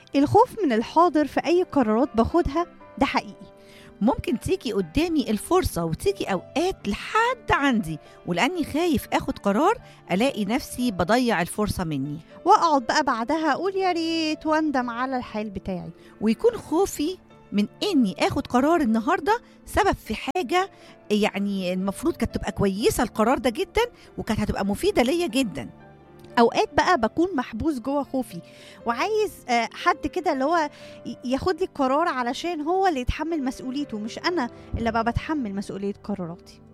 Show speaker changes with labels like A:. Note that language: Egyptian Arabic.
A: الخوف من الحاضر في أي قرارات باخدها ده حقيقي
B: ممكن تيجي قدامي الفرصة وتيجي أوقات لحد عندي ولأني خايف آخد قرار ألاقي نفسي بضيع الفرصة مني
A: وأقعد بقى بعدها أقول يا ريت وأندم على الحال بتاعي
B: ويكون خوفي من اني اخد قرار النهارده سبب في حاجه يعني المفروض كانت تبقى كويسه القرار ده جدا وكانت هتبقى مفيده ليا جدا
A: اوقات بقى بكون محبوس جوه خوفي وعايز آه، حد كده اللي هو ي- ياخد لي القرار علشان هو اللي يتحمل مسؤوليته مش انا اللي بقى بتحمل مسؤوليه قراراتي